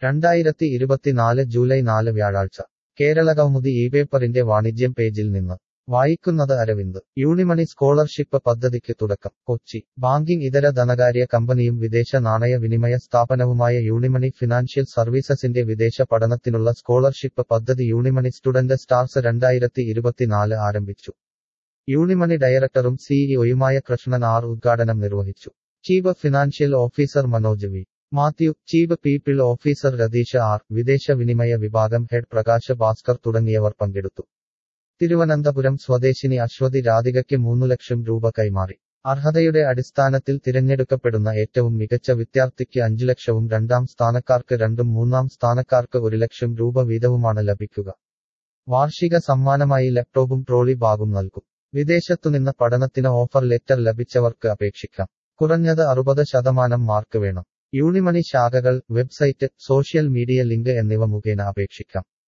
രണ്ടായിരത്തി ഇരുപത്തിനാല് ജൂലൈ നാല് വ്യാഴാഴ്ച കേരളകൗമുദി ഈ പേപ്പറിന്റെ വാണിജ്യം പേജിൽ നിന്ന് വായിക്കുന്നത് അരവിന്ദ് യൂണിമണി സ്കോളർഷിപ്പ് പദ്ധതിക്ക് തുടക്കം കൊച്ചി ബാങ്കിംഗ് ഇതര ധനകാര്യ കമ്പനിയും വിദേശ നാണയ വിനിമയ സ്ഥാപനവുമായ യൂണിമണി ഫിനാൻഷ്യൽ സർവീസസിന്റെ വിദേശ പഠനത്തിനുള്ള സ്കോളർഷിപ്പ് പദ്ധതി യൂണിമണി സ്റ്റുഡന്റ് സ്റ്റാർസ് രണ്ടായിരത്തി ഇരുപത്തിനാല് ആരംഭിച്ചു യൂണിമണി ഡയറക്ടറും സിഇഒയുമായ കൃഷ്ണൻ ആർ ഉദ്ഘാടനം നിർവഹിച്ചു chief financial officer Manoj V Mathew chief people officer Ratheesh R വിദേശ വിനിമയ വിഭാഗം ഹെഡ് പ്രകാശ് ഭാസ്കർ തുടങ്ങിയവർ പങ്കെടുത്തു തിരുവനന്തപുരം സ്വദേശിനി അശ്വതി രാധികയ്ക്ക് മൂന്നു ലക്ഷം രൂപ കൈമാറി അർഹതയുടെ അടിസ്ഥാനത്തിൽ തിരഞ്ഞെടുക്കപ്പെടുന്ന ഏറ്റവും മികച്ച വിദ്യാർത്ഥിക്ക് അഞ്ചു ലക്ഷവും രണ്ടാം സ്ഥാനക്കാർക്ക് രണ്ടും മൂന്നാം സ്ഥാനക്കാർക്ക് ഒരു ലക്ഷം രൂപ വീതവുമാണ് ലഭിക്കുക വാർഷിക സമ്മാനമായി ലാപ്ടോപ്പും ട്രോളി ബാഗും നൽകും വിദേശത്തുനിന്ന് പഠനത്തിന് ഓഫർ ലെറ്റർ ലഭിച്ചവർക്ക് അപേക്ഷിക്കാം കുറഞ്ഞത് അറുപത് ശതമാനം മാർക്ക് വേണം യൂണിമണി ശാഖകൾ വെബ്സൈറ്റ് സോഷ്യൽ മീഡിയ ലിങ്ക് എന്നിവ മുഖേന അപേക്ഷിക്കാം